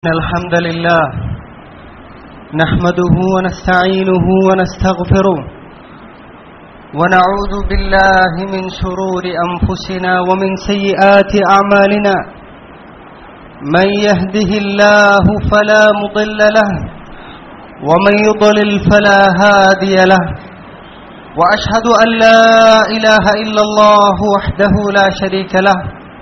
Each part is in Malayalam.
إن الحمد لله نحمده ونستعينه ونستغفره ونعوذ بالله من شرور أنفسنا ومن سيئات أعمالنا من يهده الله فلا مضل له ومن يضلل فلا هادي له وأشهد أن لا إله إلا الله وحده لا شريك له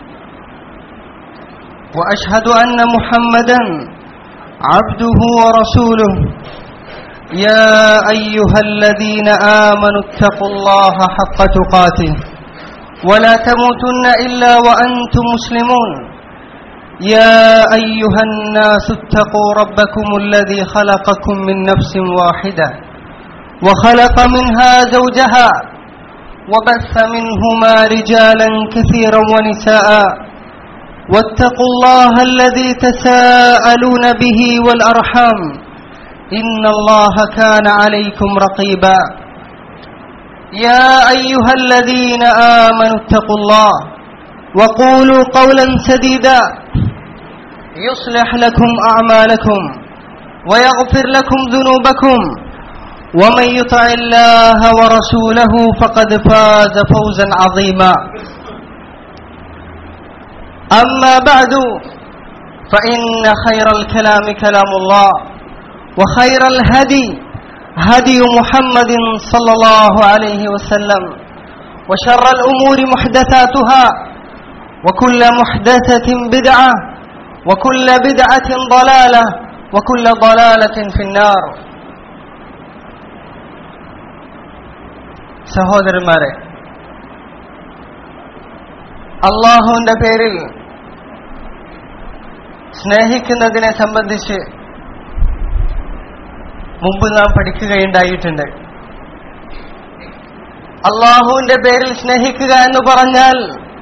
واشهد ان محمدا عبده ورسوله يا ايها الذين امنوا اتقوا الله حق تقاته ولا تموتن الا وانتم مسلمون يا ايها الناس اتقوا ربكم الذي خلقكم من نفس واحده وخلق منها زوجها وبث منهما رجالا كثيرا ونساء واتقوا الله الذي تساءلون به والأرحام إن الله كان عليكم رقيبا يا أيها الذين آمنوا اتقوا الله وقولوا قولا سديدا يصلح لكم أعمالكم ويغفر لكم ذنوبكم ومن يطع الله ورسوله فقد فاز فوزا عظيما أما بعد فإن خير الكلام كلام الله وخير الهدي هدي محمد صلى الله عليه وسلم وشر الأمور محدثاتها وكل محدثة بدعة وكل بدعة ضلالة وكل ضلالة في النار സഹോദരന്മാരെ അള്ളാഹുവിന്റെ പേരിൽ സ്നേഹിക്കുന്നതിനെ സംബന്ധിച്ച് മുമ്പ് നാം പഠിക്കുകയുണ്ടായിട്ടുണ്ട് അള്ളാഹുവിന്റെ പേരിൽ സ്നേഹിക്കുക എന്ന് പറഞ്ഞാൽ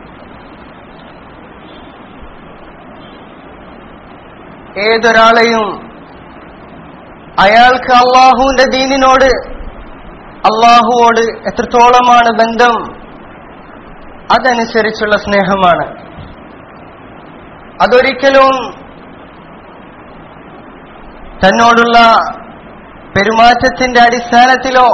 ഏതൊരാളെയും അയാൾക്ക് അള്ളാഹുവിന്റെ ദീനിനോട് അള്ളാഹുവോട് എത്രത്തോളമാണ് ബന്ധം അതനുസരിച്ചുള്ള സ്നേഹമാണ് അതൊരിക്കലും തന്നോടുള്ള പെരുമാറ്റത്തിന്റെ അടിസ്ഥാനത്തിലോ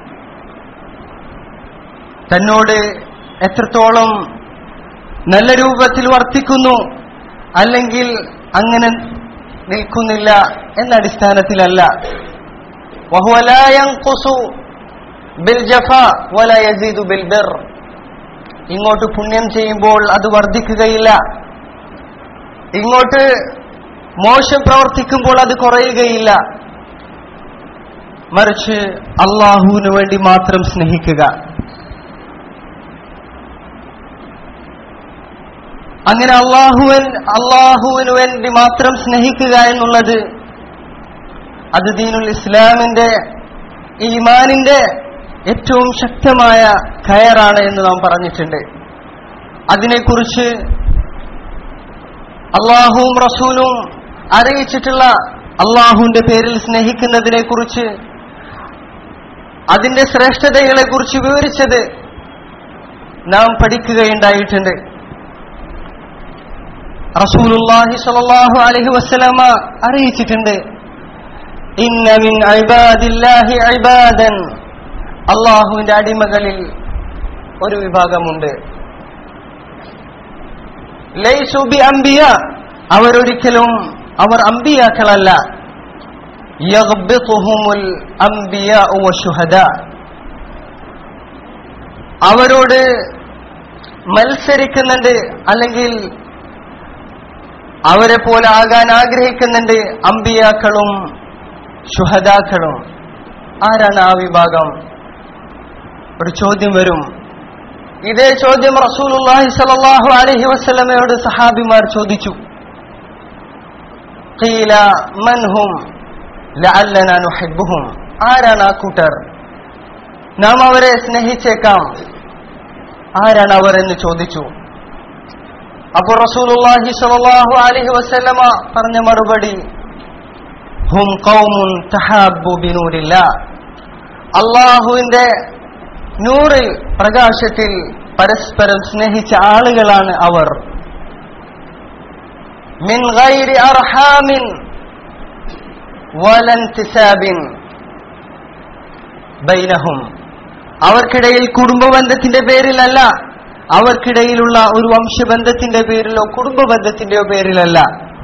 തന്നോട് എത്രത്തോളം നല്ല രൂപത്തിൽ വർത്തിക്കുന്നു അല്ലെങ്കിൽ അങ്ങനെ നിൽക്കുന്നില്ല എന്ന അടിസ്ഥാനത്തിലല്ല ഇങ്ങോട്ട് പുണ്യം ചെയ്യുമ്പോൾ അത് വർദ്ധിക്കുകയില്ല ഇങ്ങോട്ട് മോശം പ്രവർത്തിക്കുമ്പോൾ അത് കുറയുകയില്ല മറിച്ച് അള്ളാഹുവിന് വേണ്ടി മാത്രം സ്നേഹിക്കുക അങ്ങനെ അള്ളാഹുവൻ അള്ളാഹുവിന് വേണ്ടി മാത്രം സ്നേഹിക്കുക എന്നുള്ളത് അത് ദീനുൽ ഇസ്ലാമിന്റെ ഈമാനിന്റെ ഏറ്റവും ശക്തമായ കയറാണ് എന്ന് നാം പറഞ്ഞിട്ടുണ്ട് അതിനെക്കുറിച്ച് അള്ളാഹുവും റസൂലും അറിയിച്ചിട്ടുള്ള അള്ളാഹുവിന്റെ പേരിൽ സ്നേഹിക്കുന്നതിനെ കുറിച്ച് അതിന്റെ ശ്രേഷ്ഠതകളെ കുറിച്ച് വിവരിച്ചത് നാം പഠിക്കുകയുണ്ടായിട്ടുണ്ട് റസൂലുല്ലാഹി സ്വല്ലല്ലാഹു അലൈഹി വസല്ലമ അറിയിച്ചിട്ടുണ്ട് ഇന്ന മിൻ ഇബാദില്ലാഹി ഇബാദൻ അള്ളാഹുവിന്റെ അടിമകളിൽ ഒരു വിഭാഗമുണ്ട് ലൈസുബി അംബിയ അവരൊരിക്കലും അവർ അമ്പിയാക്കളല്ല അവരോട് മത്സരിക്കുന്നുണ്ട് അല്ലെങ്കിൽ അവരെ പോലെ ആകാൻ ആഗ്രഹിക്കുന്നുണ്ട് അമ്പിയാക്കളും ശുഹദാക്കളും ആരാണ് ആ വിഭാഗം ഒരു ചോദ്യം വരും ഇതേ ചോദ്യം റസൂലുള്ളാഹി സ്വല്ലല്ലാഹു അലൈഹി വസല്ലമയോട് സഹാബിമാർ ചോദിച്ചു ഖീല മൻഹും ലഅല്ലനാ നുഹിബ്ബുഹും ആരാണ് ആ കൂട്ടർ നാം അവരെ സ്നേഹിച്ചേക്കാം ആരാണ് അവർ എന്ന് ചോദിച്ചു അപ്പോൾ റസൂലുള്ളാഹി സ്വല്ലല്ലാഹു അലൈഹി വസല്ലമ പറഞ്ഞ മറുപടി ഹും ഖൗമുൻ തഹാബ്ബു ബിനൂരില്ലാ അള്ളാഹുവിന്റെ നൂറിൽ പ്രകാശത്തിൽ പരസ്പരം സ്നേഹിച്ച ആളുകളാണ് അവർ من غير أرحام ولا انتساب بينهم അവർക്കിടയിൽ കുടുംബബന്ധത്തിന്റെ പേരിലല്ല അവർക്കിടയിലുള്ള ഒരു വംശബന്ധത്തിന്റെ പേരിലോ കുടുംബബന്ധത്തിന്റെയോ പേരിലല്ല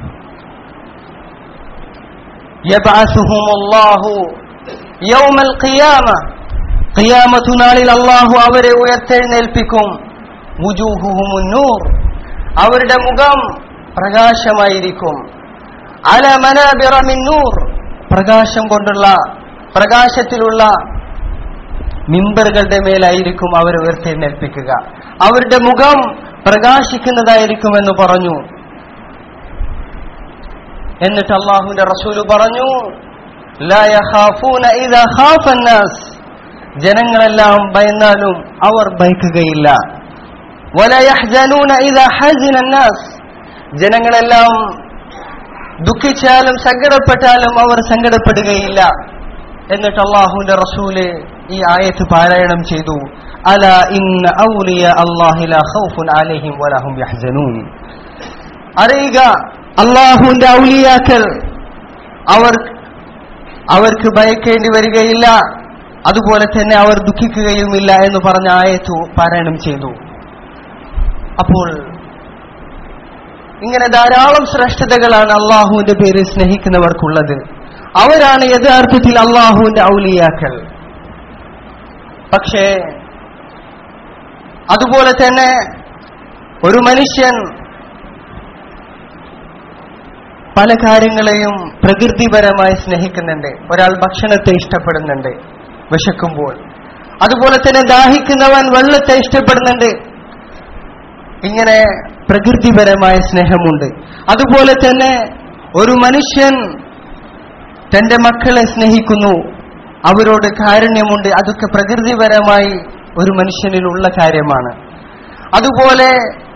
يبعثهم الله يوم القيامة قيامة നാളിൽ അള്ളാഹു അവരെ ഉയർത്തെഴുന്നേൽപ്പിക്കും വുജൂഹുഹും നൂർ അവരുടെ മുഖം പ്രകാശമായിരിക്കും അല മനാബിറ മിൻ നൂർ പ്രകാശം കൊണ്ടുള്ള പ്രകാശത്തിലുള്ള മിമ്പറുകളുടെ മേലായിരിക്കും അവർ ഉയർത്തെഴുന്നേൽപ്പിക്കുക അവരുടെ മുഖം പ്രകാശിക്കുന്നതായിരിക്കുമെന്ന് പറഞ്ഞു എന്നിട്ട് അള്ളാഹുവിന്റെ റസൂല് പറഞ്ഞു ലാ യഖാഫൂന ഇദാ ഖാഫ അന്നാസ് ജനങ്ങളെല്ലാം ഭയന്നാലും അവർ ഭയക്കുകയില്ല വല യഹ്സനൂന ഇദാ ഹസിന അന്നാസ് ജനങ്ങളെല്ലാം ദുഃഖിച്ചാലും സങ്കടപ്പെട്ടാലും അവർ സങ്കടപ്പെടുകയില്ല എന്നിട്ട് അള്ളാഹുവിന്റെ റസൂല് ഈ ആയത്ത് പാരായണം ചെയ്തു അല ഇന്ന ഔലിയ അല്ലാഹി ലാ ഖൗഫുൻ അലൈഹിം വലഹും യഹ്സനൂൻ അറിയുക അള്ളാഹുവിന്റെ ഔലിയാക്കൾ അവർ അവർക്ക് ഭയക്കേണ്ടി വരികയില്ല അതുപോലെ തന്നെ അവർ ദുഃഖിക്കുകയുമില്ല എന്ന് പറഞ്ഞ ആയത്തു പാരായണം ചെയ്തു അപ്പോൾ ഇങ്ങനെ ധാരാളം ശ്രേഷ്ഠതകളാണ് അള്ളാഹുവിന്റെ പേരിൽ സ്നേഹിക്കുന്നവർക്കുള്ളത് അവരാണ് യഥാർത്ഥത്തിൽ അള്ളാഹുവിന്റെ ഔലിയാക്കൾ പക്ഷേ അതുപോലെ തന്നെ ഒരു മനുഷ്യൻ പല കാര്യങ്ങളെയും പ്രകൃതിപരമായി സ്നേഹിക്കുന്നുണ്ട് ഒരാൾ ഭക്ഷണത്തെ ഇഷ്ടപ്പെടുന്നുണ്ട് വിശക്കുമ്പോൾ അതുപോലെ തന്നെ ദാഹിക്കുന്നവൻ വെള്ളത്തെ ഇഷ്ടപ്പെടുന്നുണ്ട് ഇങ്ങനെ പ്രകൃതിപരമായ സ്നേഹമുണ്ട് അതുപോലെ തന്നെ ഒരു മനുഷ്യൻ തന്റെ മക്കളെ സ്നേഹിക്കുന്നു അവരോട് കാരുണ്യമുണ്ട് അതൊക്കെ പ്രകൃതിപരമായി ഒരു മനുഷ്യനിലുള്ള കാര്യമാണ് അതുപോലെ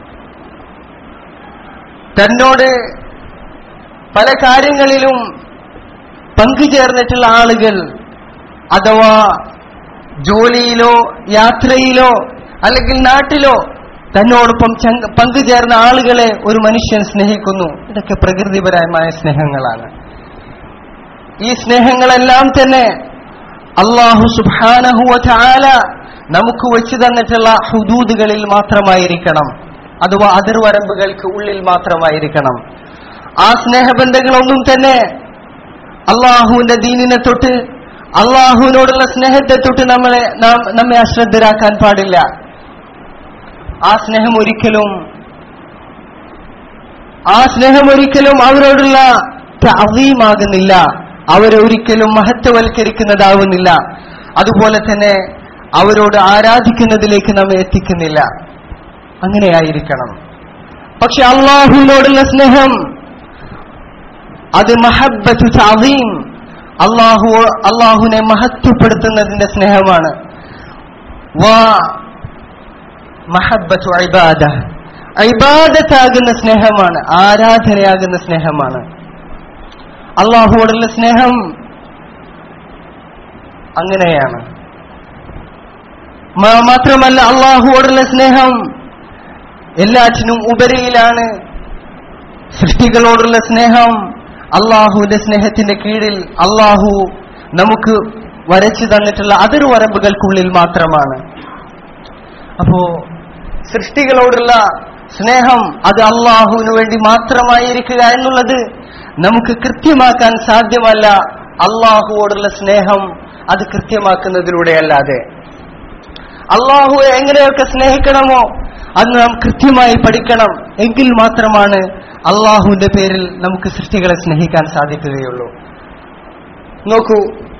തന്നോട് പല കാര്യങ്ങളിലും പങ്കുചേർന്നിട്ടുള്ള ആളുകൾ അഥവാ ജോലിയിലോ യാത്രയിലോ അല്ലെങ്കിൽ നാട്ടിലോ തന്നോടൊപ്പം ചങ്ക- പങ്കുചേർന്ന ആളുകളെ ഒരു മനുഷ്യൻ സ്നേഹിക്കുന്നു ഇതൊക്കെ പ്രകൃതിപരമായ സ്നേഹങ്ങളാണ് ഈ സ്നേഹങ്ങളെല്ലാം തന്നെ അള്ളാഹു സുബാനഹുവ ചാല നമുക്ക് വെച്ചു തന്നിട്ടുള്ള ഹുദൂദുകളിൽ മാത്രമായിരിക്കണം അഥവാ അതിർവരമ്പുകൾക്ക് ഉള്ളിൽ മാത്രമായിരിക്കണം ആ സ്നേഹബന്ധങ്ങളൊന്നും തന്നെ അള്ളാഹുവിന്റെ ദീനിനെ തൊട്ട് അള്ളാഹുവിനോടുള്ള സ്നേഹത്തെ തൊട്ട് നമ്മളെ നാം നമ്മെ അശ്രദ്ധരാക്കാൻ പാടില്ല ആ സ്നേഹം ഒരിക്കലും ആ സ്നേഹം ഒരിക്കലും അവരോടുള്ള അവീമാകുന്നില്ല അവരെ ഒരിക്കലും മഹത്വവൽക്കരിക്കുന്നതാവുന്നില്ല അതുപോലെ തന്നെ അവരോട് ആരാധിക്കുന്നതിലേക്ക് നമ്മെ എത്തിക്കുന്നില്ല അങ്ങനെയായിരിക്കണം പക്ഷെ അള്ളാഹുവിനോടുള്ള സ്നേഹം അത് മഹബത്തു ചാവീം അള്ളാഹു അള്ളാഹുവിനെ മഹത്വപ്പെടുത്തുന്നതിന്റെ സ്നേഹമാണ് വാ മഹബത്തു ഇബാദ ഇബാദത്താകുന്ന സ്നേഹമാണ് ആരാധനയാകുന്ന സ്നേഹമാണ് അള്ളാഹുവോടുള്ള സ്നേഹം അങ്ങനെയാണ് മാ- മാത്രമല്ല അള്ളാഹുവോടുള്ള സ്നേഹം എല്ലാറ്റിനും ഉപരിയിലാണ് സൃഷ്ടികളോടുള്ള സ്നേഹം അള്ളാഹുവിന്റെ സ്നേഹത്തിന്റെ കീഴിൽ അള്ളാഹു നമുക്ക് വരച്ചു തന്നിട്ടുള്ള അതിർ വരമ്പുകൾക്കുള്ളിൽ മാത്രമാണ് അപ്പോ സൃഷ്ടികളോടുള്ള സ്നേഹം അത് അള്ളാഹുവിന് വേണ്ടി മാത്രമായിരിക്കുക എന്നുള്ളത് നമുക്ക് കൃത്യമാക്കാൻ സാധ്യമല്ല അള്ളാഹുവോടുള്ള സ്നേഹം അത് കൃത്യമാക്കുന്നതിലൂടെയല്ലാതെ അള്ളാഹുവെ എങ്ങനെയൊക്കെ സ്നേഹിക്കണമോ അത് നാം കൃത്യമായി പഠിക്കണം എങ്കിൽ മാത്രമാണ് അള്ളാഹുവിന്റെ പേരിൽ നമുക്ക് സൃഷ്ടികളെ സ്നേഹിക്കാൻ സാധിക്കുകയുള്ളൂ നോക്കൂ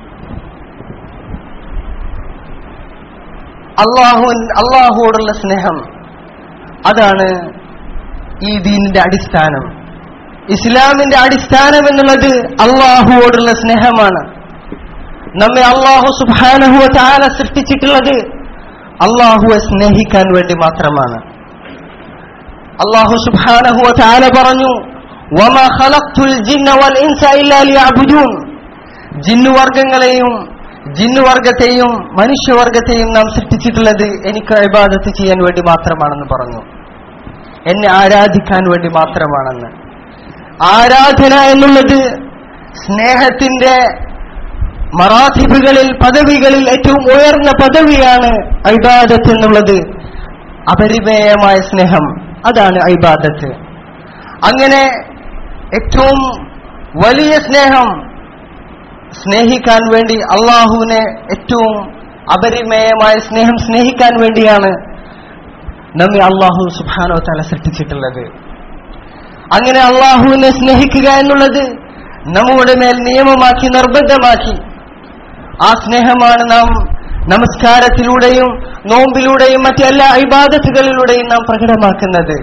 അള്ളാഹു അള്ളാഹുവോടുള്ള സ്നേഹം അതാണ് ഈ ദീനിന്റെ അടിസ്ഥാനം ഇസ്ലാമിന്റെ അടിസ്ഥാനം എന്നുള്ളത് അള്ളാഹുവോടുള്ള സ്നേഹമാണ് നമ്മെ അള്ളാഹു സുബാനഹുവ താല സൃഷ്ടിച്ചിട്ടുള്ളത് അള്ളാഹുവെ സ്നേഹിക്കാൻ വേണ്ടി മാത്രമാണ് അള്ളാഹു സുബാനഹുവ താല പറഞ്ഞു "വമാ ഖലഖ്തുൽ ജിന്ന വൽ ഇൻസ ഇല്ലാ ലിയഅ്ബുദൂൻ." ജിന്നുവർഗങ്ങളെയും ജിന്നുവർഗത്തെയും മനുഷ്യവർഗത്തെയും നാം സൃഷ്ടിച്ചിട്ടുള്ളത് എനിക്ക് ഇബാദത്ത് ചെയ്യാൻ വേണ്ടി മാത്രമാണെന്ന് പറഞ്ഞു എന്നെ ആരാധിക്കാൻ വേണ്ടി മാത്രമാണെന്ന് ആരാധന എന്നുള്ളത് സ്നേഹത്തിന്റെ മറാധിബുകളിൽ പദവികളിൽ ഏറ്റവും ഉയർന്ന പദവിയാണ് ഐബാദത്ത് എന്നുള്ളത് അപരിമേയമായ സ്നേഹം അതാണ് ഐബാദത്ത് അങ്ങനെ ഏറ്റവും വലിയ സ്നേഹം സ്നേഹിക്കാൻ വേണ്ടി അള്ളാഹുവിനെ ഏറ്റവും അപരിമേയമായ സ്നേഹം സ്നേഹിക്കാൻ വേണ്ടിയാണ് നമ്മെ അള്ളാഹു സുബാനോ തല സൃഷ്ടിച്ചിട്ടുള്ളത് അങ്ങനെ അള്ളാഹുവിനെ സ്നേഹിക്കുക എന്നുള്ളത് നമ്മുടെ മേൽ നിയമമാക്കി നിർബന്ധമാക്കി ആ സ്നേഹമാണ് നാം നമസ്കാരത്തിലൂടെയും നോമ്പിലൂടെയും മറ്റെല്ലാ ഇബാദത്തുകളിലൂടെയും നാം പ്രകടമാക്കുന്നത്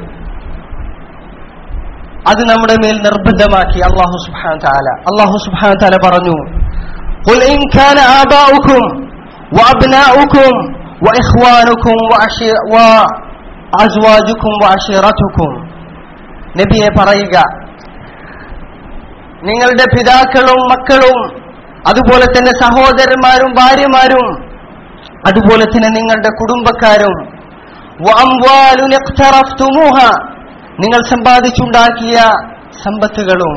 അത് നമ്മുടെ മേൽ നിർബന്ധമാക്കി അള്ളാഹു സുബാൻ താല അള്ളാഹു സുബാൻ താല പറഞ്ഞു قل إن كان آباؤكم وأبناؤكم وإخوانكم وعشير وأزواجكم وعشيرتكم നബിയെ പറയുക നിങ്ങളുടെ പിതാക്കളും മക്കളും അതുപോലെ തന്നെ സഹോദരന്മാരും ഭാര്യമാരും അതുപോലെ തന്നെ നിങ്ങളുടെ കുടുംബക്കാരും വഅംവാലുൻ ഇഖ്തറഫ്തുമൂഹ നിങ്ങൾ സമ്പാദിച്ചുണ്ടാക്കിയ സമ്പത്തുകളും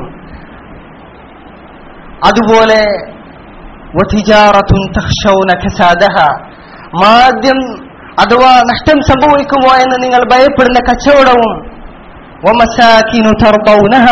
അതുപോലെ വതിജാറത്തുൻ തഖ്ശൗന കസാദഹ മാദ്യം അഥവാ നഷ്ടം സംഭവിക്കുമോ എന്ന് നിങ്ങൾ ഭയപ്പെടുന്ന കച്ചവടവും വമസാകിനു തർദൗനഹ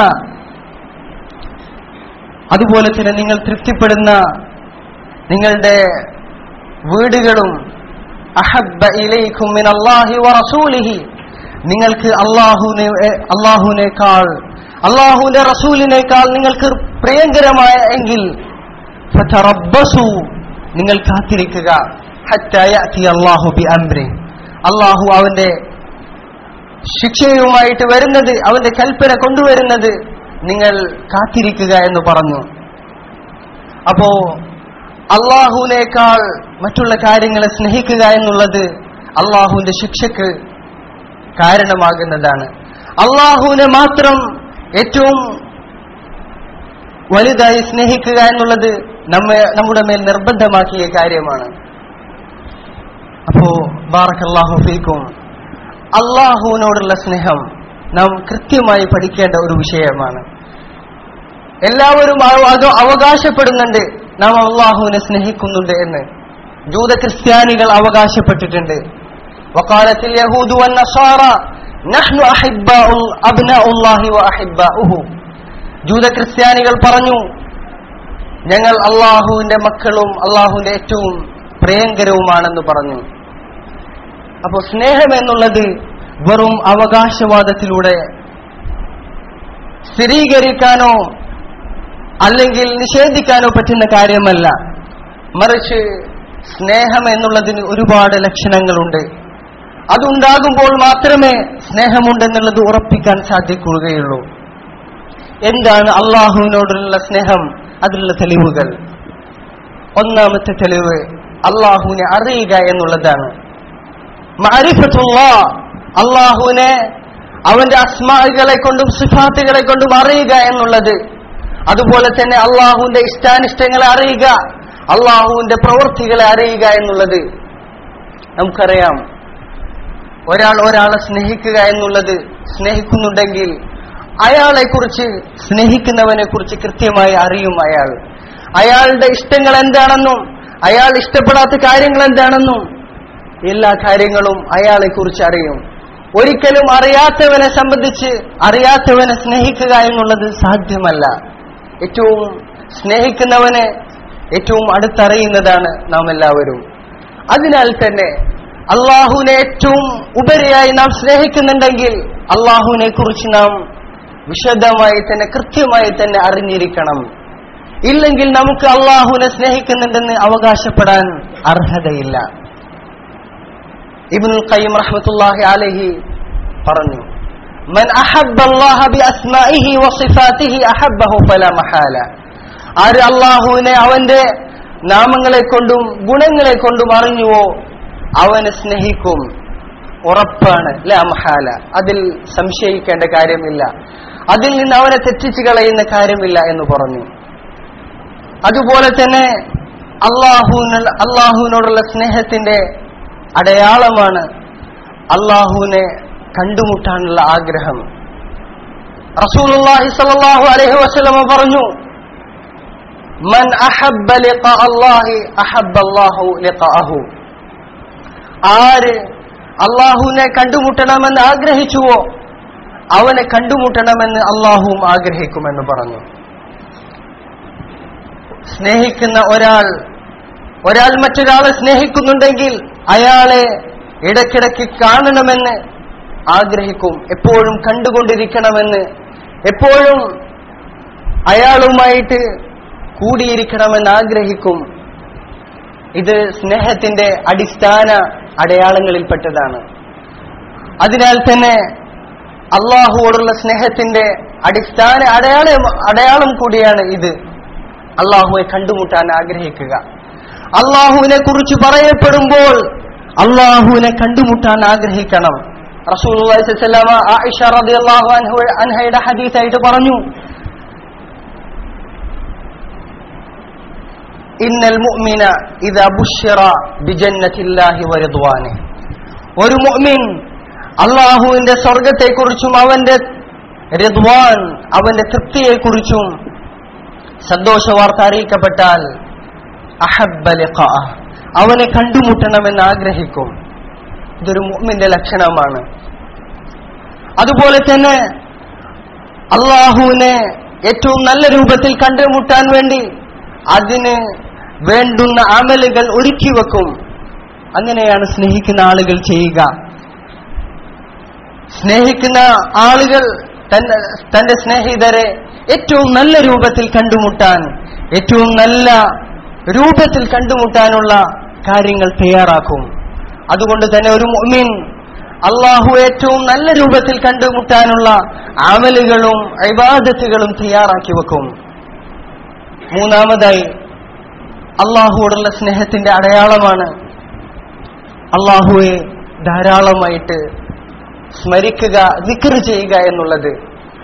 അതുപോലെ തന്നെ നിങ്ങൾ തൃപ്തിപ്പെടുന്ന നിങ്ങളുടെ വീടുകളും അഹബ്ബ ഇലൈക്കും മിൻ അല്ലാഹി വറസൂലിഹി നിങ്ങൾക്ക് അള്ളാഹുവിനെ അള്ളാഹുവിനേക്കാൾ അള്ളാഹുവിന്റെ റസൂലിനേക്കാൾ നിങ്ങൾക്ക് പ്രിയങ്കരമായ എങ്കിൽ ഫതറബ്ബസു നിങ്ങൾ കാത്തിരിക്കുക ഹത്താ യഅതി അല്ലാഹു ബി അംരി അള്ളാഹു അവന്റെ ശിക്ഷയുമായിട്ട് വരുന്നത് അവന്റെ കൽപ്പന കൊണ്ടുവരുന്നത് നിങ്ങൾ കാത്തിരിക്കുക എന്ന് പറഞ്ഞു അപ്പോ അള്ളാഹുവിനേക്കാൾ മറ്റുള്ള കാര്യങ്ങളെ സ്നേഹിക്കുക എന്നുള്ളത് അള്ളാഹുവിന്റെ ശിക്ഷക്ക് കാരണമാകുന്നതാണ് അള്ളാഹുവിനെ മാത്രം ഏറ്റവും വലുതായി സ്നേഹിക്കുക എന്നുള്ളത് നമ്മെ നമ്മുടെ മേൽ നിർബന്ധമാക്കിയ കാര്യമാണ് അപ്പോ ബാറക്കല്ലാഹു ഫീക്കും അള്ളാഹുവിനോടുള്ള സ്നേഹം നാം കൃത്യമായി പഠിക്കേണ്ട ഒരു വിഷയമാണ് എല്ലാവരും അത് അവകാശപ്പെടുന്നുണ്ട് നാം അള്ളാഹുവിനെ സ്നേഹിക്കുന്നുണ്ട് എന്ന് ജൂത ക്രിസ്ത്യാനികൾ അവകാശപ്പെട്ടിട്ടുണ്ട് وقالت اليهود والنصارى نحن أحباء أبناء الله وأحباؤه ജൂത ക്രിസ്ത്യാനികൾ പറഞ്ഞു ഞങ്ങൾ അള്ളാഹുവിന്റെ മക്കളും അള്ളാഹുവിന്റെ ഏറ്റവും പ്രിയങ്കരവുമാണെന്ന് പറഞ്ഞു അപ്പോ സ്നേഹം എന്നുള്ളത് വെറും അവകാശവാദത്തിലൂടെ സ്ഥിരീകരിക്കാനോ അല്ലെങ്കിൽ നിഷേധിക്കാനോ പറ്റുന്ന കാര്യമല്ല മറിച്ച് സ്നേഹം എന്നുള്ളതിന് ഒരുപാട് ലക്ഷണങ്ങളുണ്ട് അതുണ്ടാകുമ്പോൾ മാത്രമേ സ്നേഹമുണ്ടെന്നുള്ളത് ഉറപ്പിക്കാൻ സാധിക്കുകയുള്ളൂ എന്താണ് അള്ളാഹുവിനോടുള്ള സ്നേഹം അതിലുള്ള തെളിവുകൾ ഒന്നാമത്തെ തെളിവ് അള്ളാഹുവിനെ അറിയുക എന്നുള്ളതാണ് മാരിഫത്തുള്ള അള്ളാഹുവിനെ അവന്റെ അസ്മാകളെ കൊണ്ടും സിഫാത്തുകളെ കൊണ്ടും അറിയുക എന്നുള്ളത് അതുപോലെ തന്നെ അള്ളാഹുവിന്റെ ഇഷ്ടാനിഷ്ടങ്ങളെ അറിയുക അള്ളാഹുവിന്റെ പ്രവൃത്തികളെ അറിയുക എന്നുള്ളത് നമുക്കറിയാം ഒരാൾ ഒരാളെ സ്നേഹിക്കുക എന്നുള്ളത് സ്നേഹിക്കുന്നുണ്ടെങ്കിൽ അയാളെ കുറിച്ച് സ്നേഹിക്കുന്നവനെ കുറിച്ച് കൃത്യമായി അറിയും അയാൾ അയാളുടെ ഇഷ്ടങ്ങൾ എന്താണെന്നും അയാൾ ഇഷ്ടപ്പെടാത്ത കാര്യങ്ങൾ എന്താണെന്നും എല്ലാ കാര്യങ്ങളും അയാളെ കുറിച്ച് അറിയും ഒരിക്കലും അറിയാത്തവനെ സംബന്ധിച്ച് അറിയാത്തവനെ സ്നേഹിക്കുക എന്നുള്ളത് സാധ്യമല്ല ഏറ്റവും സ്നേഹിക്കുന്നവനെ ഏറ്റവും അടുത്തറിയുന്നതാണ് നാം എല്ലാവരും അതിനാൽ തന്നെ അള്ളാഹുവിനെ ഏറ്റവും ഉപരിയായി നാം സ്നേഹിക്കുന്നുണ്ടെങ്കിൽ അള്ളാഹുവിനെ കുറിച്ച് നാം വിശദമായി തന്നെ കൃത്യമായി തന്നെ അറിഞ്ഞിരിക്കണം ഇല്ലെങ്കിൽ നമുക്ക് അള്ളാഹുവിനെ സ്നേഹിക്കുന്നുണ്ടെന്ന് അവകാശപ്പെടാൻ അർഹതയില്ല ഇബ്നുൽ ഖയ്യിം റഹ്മത്തുള്ളാഹി അലൈഹി പറഞ്ഞു മൻ അഹബ്ബ അല്ലാഹ ബി അസ്മാഇഹി വസിഫാതിഹി അഹബ്ബഹു ഫലാ മഹാല ആര് അള്ളാഹുവിനെ അവന്റെ നാമങ്ങളെ കൊണ്ടും ഗുണങ്ങളെ കൊണ്ടും അറിഞ്ഞുവോ അവനെ സ്നേഹിക്കും ഉറപ്പാണ് ലാ മഹാല അതിൽ സംശയിക്കേണ്ട കാര്യമില്ല അതിൽ നിന്ന് അവനെ തെറ്റിച്ചു കളയുന്ന കാര്യമില്ല എന്ന് പറഞ്ഞു അതുപോലെ തന്നെ അള്ളാഹുവിന് അള്ളാഹുവിനോടുള്ള സ്നേഹത്തിന്റെ അടയാളമാണ് അള്ളാഹുവിനെ കണ്ടുമുട്ടാനുള്ള ആഗ്രഹം റസൂലുള്ളാഹി സ്വല്ലല്ലാഹു അലൈഹി വസല്ലമ പറഞ്ഞു മൻ അഹബ്ബ ലിഖാ അല്ലാഹി അഹബ്ബ അല്ലാഹു ലിഖാഅഹു ആര് അള്ളാഹുവിനെ കണ്ടുമുട്ടണമെന്ന് ആഗ്രഹിച്ചുവോ അവനെ കണ്ടുമുട്ടണമെന്ന് അള്ളാഹുവും ആഗ്രഹിക്കുമെന്ന് പറഞ്ഞു സ്നേഹിക്കുന്ന ഒരാൾ ഒരാൾ മറ്റൊരാളെ സ്നേഹിക്കുന്നുണ്ടെങ്കിൽ അയാളെ ഇടയ്ക്കിടയ്ക്ക് കാണണമെന്ന് ആഗ്രഹിക്കും എപ്പോഴും കണ്ടുകൊണ്ടിരിക്കണമെന്ന് എപ്പോഴും അയാളുമായിട്ട് കൂടിയിരിക്കണമെന്ന് ആഗ്രഹിക്കും ഇത് സ്നേഹത്തിന്റെ അടിസ്ഥാന അടയാളങ്ങളിൽപ്പെട്ടതാണ് അതിനാൽ തന്നെ അള്ളാഹുവോടുള്ള സ്നേഹത്തിന്റെ അടിസ്ഥാന അടയാളം അടയാളം കൂടിയാണ് ഇത് അള്ളാഹുവെ കണ്ടുമുട്ടാൻ ആഗ്രഹിക്കുക അള്ളാഹുവിനെ കുറിച്ച് പറയപ്പെടുമ്പോൾ അള്ളാഹുവിനെ കണ്ടുമുട്ടാൻ ആഗ്രഹിക്കണം റസൂൽ ആയിഷ റളിയല്ലാഹു അൻഹു അൻഹയുടെ ഹദീസായിട്ട് പറഞ്ഞു ഇന്നൽ മുഅ്മിന ഇദാ ബുശ്ശിറ ബിജന്നത്തില്ലാഹി വറിദ്വാനി ഒരു മുഅ്മിൻ അള്ളാഹുവിന്റെ സ്വർഗത്തെക്കുറിച്ചും അവന്റെ റിദ്വാൻ അവന്റെ തൃപ്തിയെക്കുറിച്ചും സന്തോഷ വാർത്ത അറിയിക്കപ്പെട്ടാൽ അഹബ്ബ ലിഖാ അവനെ കണ്ടുമുട്ടണമെന്ന് ആഗ്രഹിക്കും ഇതൊരു മുഅ്മിന്റെ ലക്ഷണമാണ് അതുപോലെ തന്നെ അള്ളാഹുവിനെ ഏറ്റവും നല്ല രൂപത്തിൽ കണ്ടുമുട്ടാൻ വേണ്ടി അതിന് വേണ്ടുന്ന അമലുകൾ ഒരുക്കി വെക്കും അങ്ങനെയാണ് സ്നേഹിക്കുന്ന ആളുകൾ ചെയ്യുക സ്നേഹിക്കുന്ന ആളുകൾ തന്റെ തന്റെ സ്നേഹിതരെ ഏറ്റവും നല്ല രൂപത്തിൽ കണ്ടുമുട്ടാൻ ഏറ്റവും നല്ല രൂപത്തിൽ കണ്ടുമുട്ടാനുള്ള കാര്യങ്ങൾ തയ്യാറാക്കും അതുകൊണ്ട് തന്നെ ഒരു മുഅ്മിൻ അള്ളാഹു ഏറ്റവും നല്ല രൂപത്തിൽ കണ്ടുമുട്ടാനുള്ള അമലുകളും ഇബാദത്തുകളും തയ്യാറാക്കി വെക്കും മൂന്നാമതായി അള്ളാഹുവോടുള്ള സ്നേഹത്തിന്റെ അടയാളമാണ് അള്ളാഹുവെ ധാരാളമായിട്ട് സ്മരിക്കുക ദിക്ർ ചെയ്യുക എന്നുള്ളത്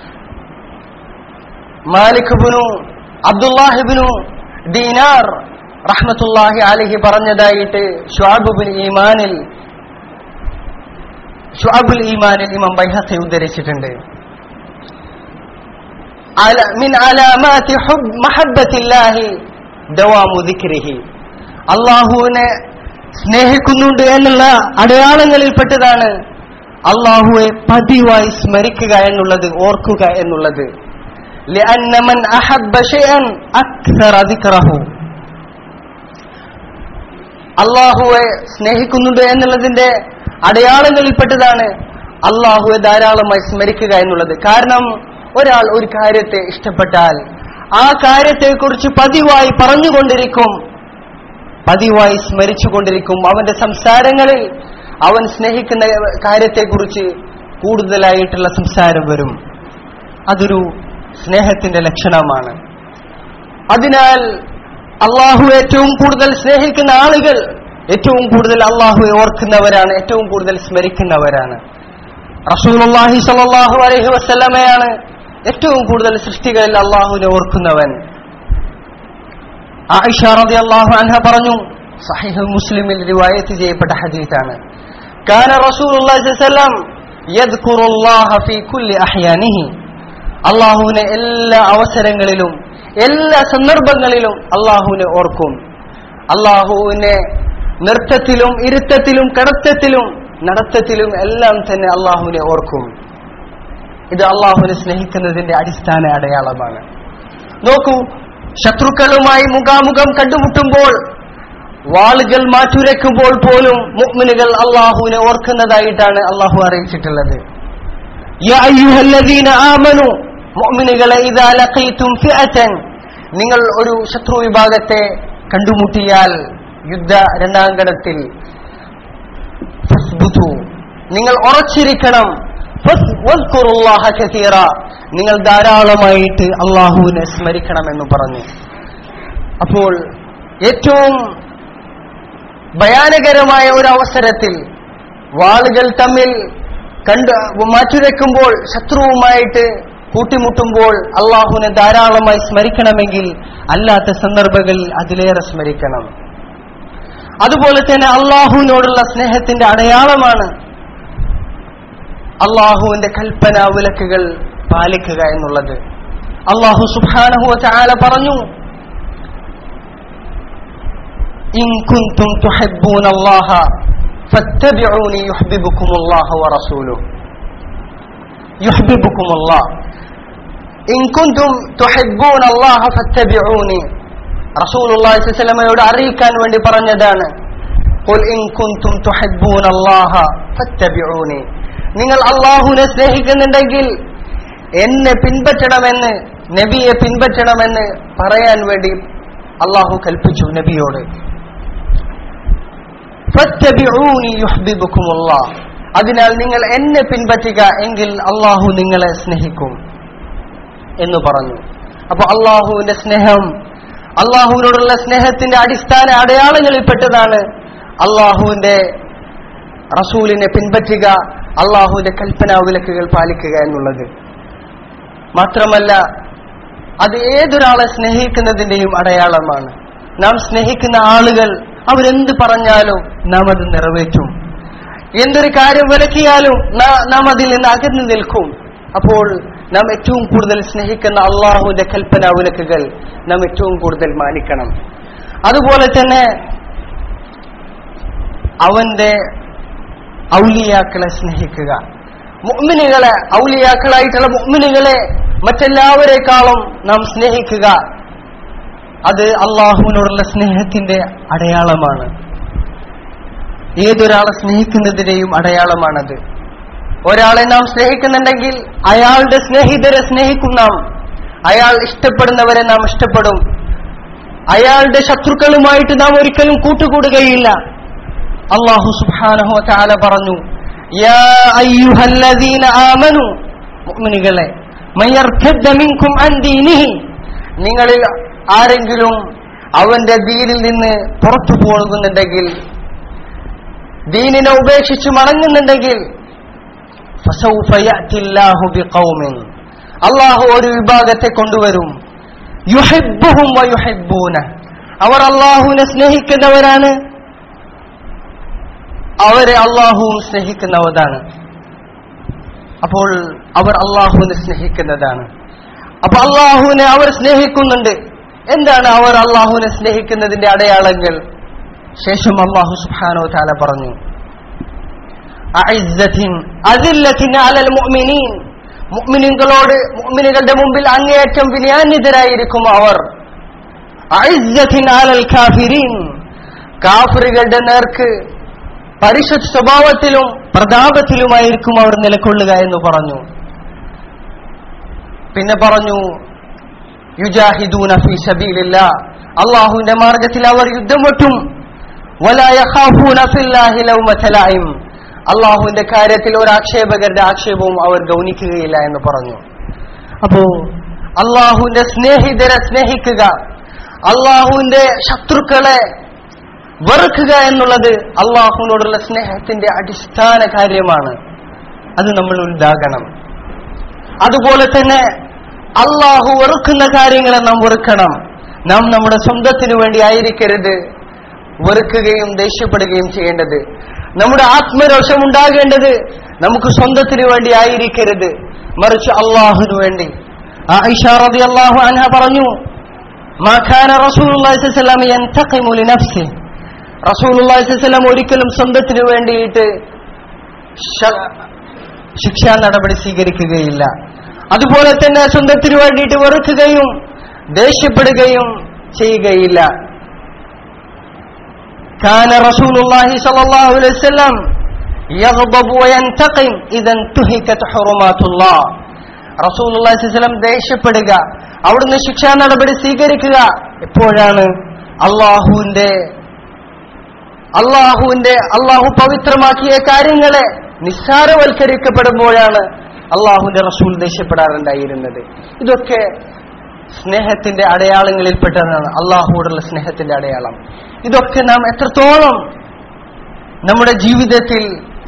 മാലിഖ്ബിനു അബ്ദുല്ലാഹിബിനു ദീനാർ റഹ്മത്തുല്ലാഹി അലിഹി പറഞ്ഞതായിട്ട് ഷുആബുബിൻ ഈമാനിൽ ഷുഅബുൽ ഈമാനിൽ ഇമാം ബൈഹത്തെ ഉദ്ധരിച്ചിട്ടുണ്ട് على- من علامات حب محبة الله دوام ذكره അള്ളാഹുവിനെ സ്നേഹിക്കുന്നുണ്ട് എന്നുള്ള അടയാളങ്ങളിൽപ്പെട്ടതാണ് അള്ളാഹുവെ പതിവായി സ്മരിക്കുക എന്നുള്ളത് ഓർക്കുക എന്നുള്ളത് لأن من أحب شيئا أكثر ذكره അള്ളാഹുവെ സ്നേഹിക്കുന്നുണ്ട് എന്നുള്ളതിന്റെ അടയാളങ്ങളിൽപ്പെട്ടതാണ് അള്ളാഹുവെ ധാരാളമായി സ്മരിക്കുക എന്നുള്ളത് കാരണം ഒരാൾ ഒരു കാര്യത്തെ ഇഷ്ടപ്പെട്ടാൽ ആ കാര്യത്തെക്കുറിച്ച് പതിവായി പറഞ്ഞുകൊണ്ടിരിക്കും പതിവായി സ്മരിച്ചുകൊണ്ടിരിക്കും അവന്റെ സംസാരങ്ങളിൽ അവൻ സ്നേഹിക്കുന്ന കാര്യത്തെക്കുറിച്ച് കൂടുതലായിട്ടുള്ള സംസാരം വരും അതൊരു സ്നേഹത്തിന്റെ ലക്ഷണമാണ് അതിനാൽ അള്ളാഹു ഏറ്റവും കൂടുതൽ സ്നേഹിക്കുന്ന ആളുകൾ ഏറ്റവും കൂടുതൽ അള്ളാഹുവെ ഓർക്കുന്നവരാണ് ഏറ്റവും കൂടുതൽ സ്മരിക്കുന്നവരാണ് റസൂലുള്ളാഹി സ്വല്ലല്ലാഹു അലൈഹി വസല്ലമയാണ് ഏറ്റവും കൂടുതൽ സൃഷ്ടികളിൽ അള്ളാഹുവിനെ ഓർക്കുന്നവൻ ആയിഷ റളിയല്ലാഹു അൻഹ പറഞ്ഞു സഹീഹ് മുസ്ലിമിൽ റിവായത്ത് ചെയ്യപ്പെട്ട ഹദീസാണ് കാന റസൂലുള്ളാഹി സ്വല്ലല്ലാഹു അലൈഹി വസല്ലം യദ്കുറുല്ലാഹ ഫീ കുല്ലി അഹ്യാനിഹി അള്ളാഹുവിനെ എല്ലാ അവസരങ്ങളിലും എല്ലാ സന്ദർഭങ്ങളിലും അള്ളാഹുവിനെ ഓർക്കും അള്ളാഹുവിനെ നൃത്തത്തിലും ഇരുത്തത്തിലും കിടത്തത്തിലും നടത്തത്തിലും എല്ലാം തന്നെ അള്ളാഹുവിനെ ഓർക്കും ഇത് അള്ളാഹുവിനെ സ്നേഹിക്കുന്നതിന്റെ അടിസ്ഥാന അടയാളമാണ് നോക്കൂ ശത്രുക്കളുമായി മുഖാമുഖം കണ്ടുമുട്ടുമ്പോൾ വാളുകൾ മാറ്റുരയ്ക്കുമ്പോൾ പോലും മുഅ്മിനുകൾ അള്ളാഹുവിനെ ഓർക്കുന്നതായിട്ടാണ് അള്ളാഹു അറിയിച്ചിട്ടുള്ളത് യാ അയ്യുഹല്ലദീന ആമനു മുഅ്മിനുകളെ ഇദാ ലഖീതും ഫിഅതൻ നിങ്ങൾ ഒരു ശത്രു വിഭാഗത്തെ കണ്ടുമുട്ടിയാൽ യുദ്ധ രണ്ടാങ്കണത്തിൽ ഫസ്ബുതു നിങ്ങൾ ഉറച്ചിരിക്കണം ഫസ് വസ്കുറുല്ലാഹ കസീറ നിങ്ങൾ ധാരാളമായിട്ട് അള്ളാഹുവിനെ സ്മരിക്കണമെന്ന് പറഞ്ഞു അപ്പോൾ ഏറ്റവും ഭയാനകരമായ ഒരു അവസരത്തിൽ വാളുകൾ തമ്മിൽ കണ്ട് മാറ്റുരയ്ക്കുമ്പോൾ ശത്രുവുമായിട്ട് കൂട്ടിമുട്ടുമ്പോൾ അള്ളാഹുവിനെ ധാരാളമായി സ്മരിക്കണമെങ്കിൽ അല്ലാത്ത സന്ദർഭങ്ങളിൽ അതിലേറെ സ്മരിക്കണം അതുപോലെ തന്നെ അള്ളാഹുവിനോടുള്ള സ്നേഹത്തിന്റെ അടയാളമാണ് അള്ളാഹുവിന്റെ കൽപ്പന വിലക്കുകൾ പാലിക്കുക എന്നുള്ളത് അള്ളാഹു സുബ്ഹാനഹു വതആല പറഞ്ഞു ഇൻ കുൻതും തുഹിബ്ബൂന അല്ലാഹ ഫത്തബിഊനി യുഹ്ബിബുക്കും അല്ലാഹു വറസൂലുഹു യുഹ്ബിബുക്കും അല്ലാഹ് ഇൻ കുൻതും തുഹിബ്ബൂന അല്ലാഹ ഫത്തബിഊനി റസൂലുള്ളാഹി സ്വല്ലല്ലാഹു അലൈഹി വസല്ലമയോട് അറിയിക്കാൻ വേണ്ടി പറഞ്ഞതാണ് ഖുൽ ഇൻ കുൻതും തുഹിബ്ബൂന അല്ലാഹ ഫത്തബിഊനി നിങ്ങൾ അള്ളാഹുവിനെ സ്നേഹിക്കുന്നുണ്ടെങ്കിൽ എന്നെ പിൻപറ്റണമെന്ന് നബിയെ പിൻപറ്റണമെന്ന് പറയാൻ വേണ്ടി അള്ളാഹു കൽപ്പിച്ചു നബിയോട് ഫത്തബിഊനി യുഹ്ബിബുക്കുമുല്ലാഹ് അതിനാൽ നിങ്ങൾ എന്നെ പിൻപറ്റുക എങ്കിൽ അള്ളാഹു നിങ്ങളെ സ്നേഹിക്കും എന്ന് പറഞ്ഞു അപ്പൊ അള്ളാഹുവിന്റെ സ്നേഹം അള്ളാഹുവിനോടുള്ള സ്നേഹത്തിന്റെ അടിസ്ഥാന അടയാളങ്ങളിൽപ്പെട്ടതാണ് അള്ളാഹുവിന്റെ റസൂലിനെ പിൻപറ്റുക അള്ളാഹുവിന്റെ കൽപ്പനാ വിലക്കുകൾ പാലിക്കുക എന്നുള്ളത് മാത്രമല്ല അത് ഏതൊരാളെ സ്നേഹിക്കുന്നതിന്റെയും അടയാളമാണ് നാം സ്നേഹിക്കുന്ന ആളുകൾ അവരെന്ത് പറഞ്ഞാലും നാം അത് നിറവേറ്റും എന്തൊരു കാര്യം വിലക്കിയാലും നാ- നാം അതിൽ നിന്ന് അകന്നു നിൽക്കും അപ്പോൾ നാം ഏറ്റവും കൂടുതൽ സ്നേഹിക്കുന്ന അള്ളാഹുവിന്റെ കൽപ്പനാ വിലക്കുകൾ നാം ഏറ്റവും കൂടുതൽ മാനിക്കണം അതുപോലെ തന്നെ അവന്റെ ഔലിയാക്കളെ സ്നേഹിക്കുക മുഅ്മിനുകളെ ഔലിയാക്കളായിട്ടുള്ള മുഅ്മിനുകളെ മറ്റെല്ലാവരെക്കാളും നാം സ്നേഹിക്കുക അത് അള്ളാഹുവിനോടുള്ള സ്നേഹത്തിന്റെ അടയാളമാണ് ഏതൊരാളെ സ്നേഹിക്കുന്നതിന്റെയും അടയാളമാണത് ഒരാളെ നാം സ്നേഹിക്കുന്നുണ്ടെങ്കിൽ അയാളുടെ സ്നേഹിതരെ സ്നേഹിക്കും നാം അയാൾ ഇഷ്ടപ്പെടുന്നവരെ നാം ഇഷ്ടപ്പെടും അയാളുടെ ശത്രുക്കളുമായിട്ട് നാം ഒരിക്കലും കൂട്ടുകൂടുകയില്ല അള്ളാഹു സുബ്ഹാനഹു വതആല പറഞ്ഞു യാ അയ്യുഹല്ലദീന ആമനു മുഅ്മിനുകളെ മയർത്തദ്ദ മിൻകും അൻ ദീനിഹി നിങ്ങളിൽ ആരെങ്കിലും അവന്റെ ദീനിൽ നിന്ന് പുറത്തു പോകുന്നുണ്ടെങ്കിൽ ദീനിനെ ഉപേക്ഷിച്ച് മടങ്ങുന്നുണ്ടെങ്കിൽ ഫസൗഫ യഅ്തില്ലാഹു ബിഖൗമിൻ അള്ളാഹു ഒരു വിഭാഗത്തെ കൊണ്ടുവരും യുഹിബ്ബുഹും വയുഹിബ്ബൂന അവർ അള്ളാഹുവിനെ സ്നേഹിക്കുന്നവരാണ് അവരെ അള്ളാഹുവും സ്നേഹിക്കുന്നവരാണ് അപ്പോൾ അവർ അള്ളാഹുവിനെ സ്നേഹിക്കുന്നതാണ് അപ്പൊ അള്ളാഹുവിനെ അവർ സ്നേഹിക്കുന്നുണ്ട് എന്താണ് അവർ അള്ളാഹുവിനെ സ്നേഹിക്കുന്നതിന്റെ അടയാളങ്ങൾ ശേഷം അള്ളാഹു സുബ്ഹാനഹു വതആല പറഞ്ഞു അഇസ്സത്തിൻ അദില്ലത്തിൻ അലൽ മുഅ്മിനീൻ മുഅ്മിനീങ്ങളോട് മുഅ്മിനുകളുടെ മുമ്പിൽ അങ്ങേയറ്റം വിനയാന്യതരായിരിക്കും അവർ അഇസ്സത്തിൻ അലൽ കാഫിരീൻ കാഫിറുകളുടെ നേർക്ക് പരിശുദ്ധ സ്വഭാവത്തിലും പ്രതാപത്തിലുമായിരിക്കും അവർ നിലകൊള്ളുക എന്ന് പറഞ്ഞു പിന്നെ പറഞ്ഞു യുജാഹിദൂന ഫീ സബീലില്ലാ അള്ളാഹുവിന്റെ മാർഗത്തിൽ അവർ യുദ്ധം വെട്ടും വലാ യഖാഫൂന ഫില്ലാഹി ലൗമത ലൈം അള്ളാഹുവിന്റെ കാര്യത്തിൽ ഒരു ആക്ഷേപകരുടെ ആക്ഷേപവും അവർ ഗൗനിക്കുകയില്ല എന്ന് പറഞ്ഞു അപ്പോ അള്ളാഹുവിന്റെ സ്നേഹിതരെ സ്നേഹിക്കുക അള്ളാഹുവിന്റെ ശത്രുക്കളെ വെറുക്കുക എന്നുള്ളത് അള്ളാഹുവിനോടുള്ള സ്നേഹത്തിന്റെ അടിസ്ഥാന കാര്യമാണ് അത് നമ്മൾ ഉണ്ടാകണം അതുപോലെ തന്നെ അള്ളാഹു വെറുക്കുന്ന കാര്യങ്ങളെ നാം വെറുക്കണം നാം നമ്മുടെ സ്വന്തത്തിനു വേണ്ടി ആയിരിക്കരുത് വെറുക്കുകയും ദേഷ്യപ്പെടുകയും ചെയ്യേണ്ടത് നമ്മുടെ ആത്മരോഷം ഉണ്ടാകേണ്ടത് നമുക്ക് സ്വന്തത്തിനു വേണ്ടി ആയിരിക്കരുത് മറിച്ച് അള്ളാഹുവിനു വേണ്ടി ആയിഷ റളിയല്ലാഹു അൻഹ പറഞ്ഞു മാ കാന റസൂലുള്ളാഹി സ്വല്ലല്ലാഹു അലൈഹി വസല്ലം യന്തഖിമു ലിനഫ്സിഹി റസൂലുള്ളാഹി സ്വല്ലല്ലാഹു അലൈഹി വസല്ലം ഒരിക്കലും സ്വന്തത്തിനു വേണ്ടിയിട്ട് ശ- ശിക്ഷാ നടപടി സ്വീകരിക്കുകയില്ല അതുപോലെ തന്നെ സ്വന്തത്തിനു വേണ്ടിയിട്ട് വെറുക്കുകയും ദേഷ്യപ്പെടുകയും ചെയ്യുകയില്ല كان رسول الله صلى الله عليه وسلم يغضب وينتقم إذا انتهكت حرمات الله റസൂൽ വസല്ലം ദേഷ്യപ്പെടുക അവിടുന്ന് ശിക്ഷാ നടപടി സ്വീകരിക്കുക എപ്പോഴാണ് അള്ളാഹുവിന്റെ അള്ളാഹുവിന്റെ അള്ളാഹു പവിത്രമാക്കിയ കാര്യങ്ങളെ നിസ്സാരവൽക്കരിക്കപ്പെടുമ്പോഴാണ് അള്ളാഹുവിന്റെ റസൂൽ ദേഷ്യപ്പെടാറുണ്ടായിരുന്നത് ഇതൊക്കെ സ്നേഹത്തിന്റെ അടയാളങ്ങളിൽപ്പെട്ടതാണ് അള്ളാഹുവോടുള്ള സ്നേഹത്തിന്റെ അടയാളം ഇതൊക്കെ നാം എത്രത്തോളം നമ്മുടെ ജീവിതത്തിൽ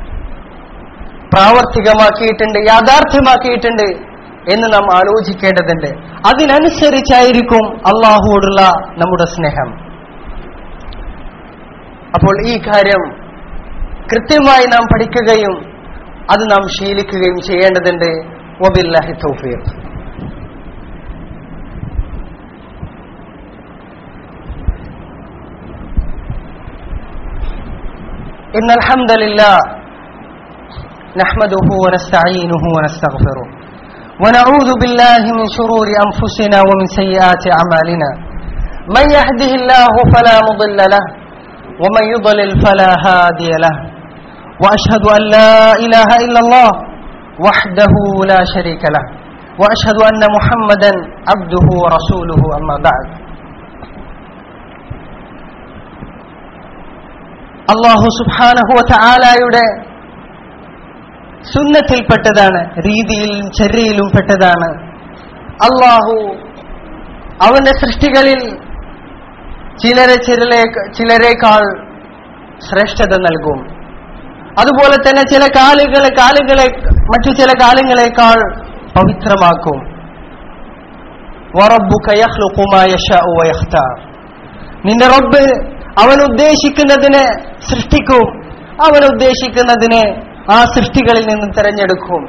പ്രാവർത്തികമാക്കിയിട്ടുണ്ട് യാഥാർത്ഥ്യമാക്കിയിട്ടുണ്ട് എന്ന് നാം ആലോചിക്കേണ്ടതുണ്ട് അതിനനുസരിച്ചായിരിക്കും അള്ളാഹുവോടുള്ള നമ്മുടെ സ്നേഹം അപ്പോൾ ഈ കാര്യം കൃത്യമായി നാം പഠിക്കുകയും അത് നാം ശീലിക്കുകയും ചെയ്യേണ്ടതുണ്ട് وبالله التوفيق إن الحمد لله نحمده ونستعينه ونستغفره ونعوذ بالله من شرور أنفسنا ومن سيئات أعمالنا من يهده الله فلا مضل له ومن يضلل فلا هادي له وأشهد أن لا إله إلا الله وحده لا شريك له وأشهد أن محمدا عبده ورسوله أما بعد അള്ളാഹു സുബാനഹു താലായുടെ സുന്നത്തിൽപ്പെട്ടതാണ് രീതിയിലും ചര്യയിലും പെട്ടതാണ് അള്ളാഹു അവന്റെ സൃഷ്ടികളിൽ ചിലരെ ചിലരെ ചിലരേക്കാൾ ശ്രേഷ്ഠത നൽകും അതുപോലെ തന്നെ ചില കാലുകളെ കാലുകളെ മറ്റു ചില കാലങ്ങളെക്കാൾ പവിത്രമാക്കും നിന്റെ റബ്ബ് അവൻ ഉദ്ദേശിക്കുന്നതിനെ സൃഷ്ടിക്കും അവൻ ഉദ്ദേശിക്കുന്നതിനെ ആ സൃഷ്ടികളിൽ നിന്ന് തിരഞ്ഞെടുക്കും